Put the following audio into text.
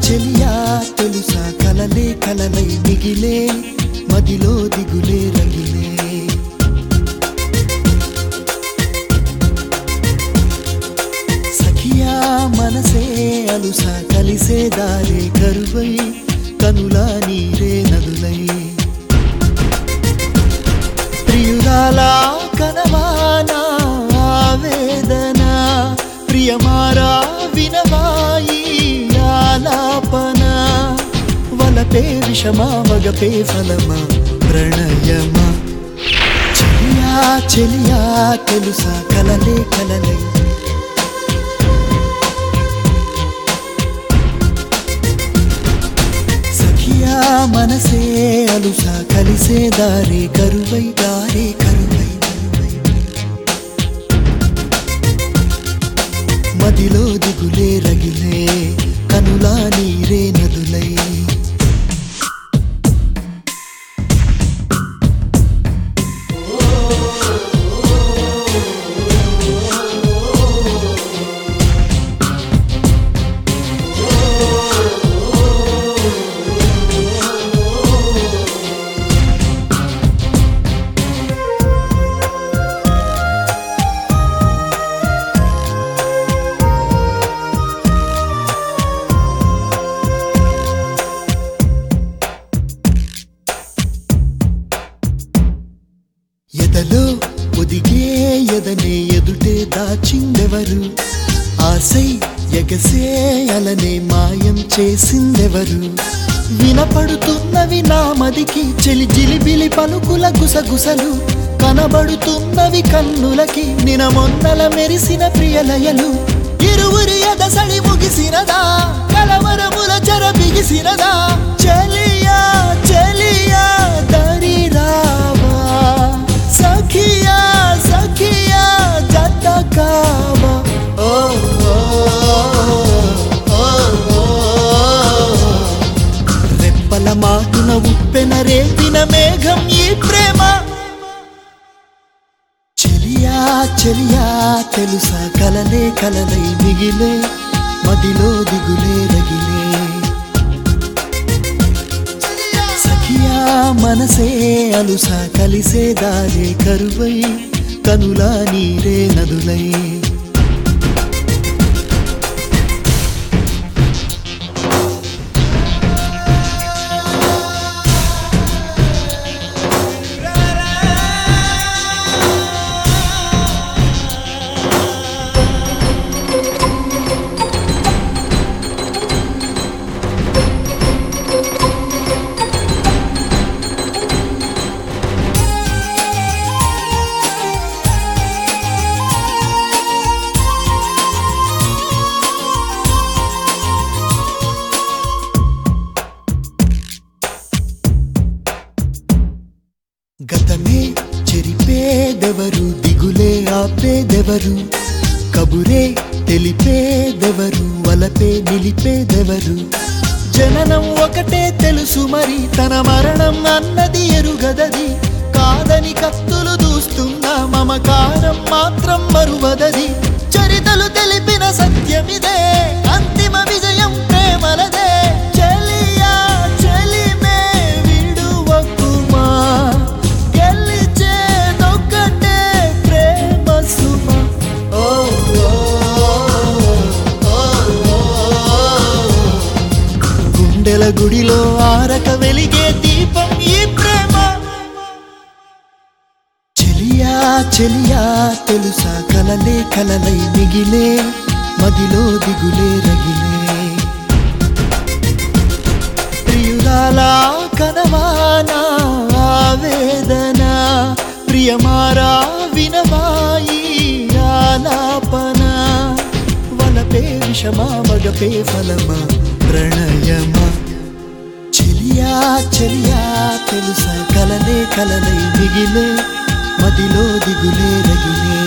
చెలియా తెలుసా కలలే కలలై మిగిలే మదిలో దిగులే రగిలే సఖియా మనసే అలుసా కలిసే దారే కరువై కనులా నీరే నదులై ప్రియురాలా కనవానా ఆవేదన ప్రియమారా వినవాయి ఆలాపన వలపే విషమా వగపే ఫలమా ప్రణయమా చెలియా చెలియా తెలుసా కలలే కలలై సఖియా మనసే అలుసా కలిసే దారే కరువై దారే కరువై మదిలో దిగులే రగిలే కనులా నీరే నదులై ఎదలో ఒదిగే ఎదనే ఎదుటే దాచిందెవరు ఆశై ఎగసే అలనే మాయం చేసిందెవరు వినపడుతున్నవి నా మదికి చెలి జిలిబిలి పలుకుల గుసగుసలు కనబడుతున్నవి కన్నులకి నినమొన్నల మెరిసిన ప్రియలయలు ఇరువురి ఎదసడి ముగిసినదా కలవరముల చెర బిగిసినదా చెలియా చెలియా దరి రావా సఖియా సఖియా జత కావా ఓ ఓ, ఓ, ఓ. రెప్పల మాటున ఉప్పెన రేపిన మేఘం ఈ ప్రేమ చెలియా చెలియా తెలుసా కలలే కలలై మిగిలే మదిలో దిగులే రగిలే సఖియా మనసే అలుసా కలిసే దారే కరువై కనులా నీరే నదులై గతమే చెరిపేదెవరు దిగులే ఆపేదెవరు కబురే తెలిపేదెవరు వలపే నిలిపేదెవరు జననం ఒకటే తెలుసు మరి తన మరణం అన్నది ఎరుగదది కాదని కత్తులు దూస్తున్న మమకారం మాత్రం మరువదది చరితలు తెలిపిన సత్యమిదే అంతిమ విజయం ప్రేమలదే చెలియా చెలిమే విడువకుమా గెలిచేదొక్కటే ప్రేమ సుమ ఓ ఓ, ఓ, ఓ. గుండెల గుడిలో ఆరక వెలిగే దీపం ఈ ప్రేమ చెలియా చెలియా తెలుసా కలలే కలలై మిగిలే మదిలో దిగులే రగిలే ప్రియురాలా కనవానా ఆవేదన ప్రియమారా వినవాయి ఆలాపన వలపే విషమా మగపే ఫలమా ప్రణయమా చెలియా చెలియా తెలుసా కలలే కలలై మిగిలే మదిలో దిగులే రగిలే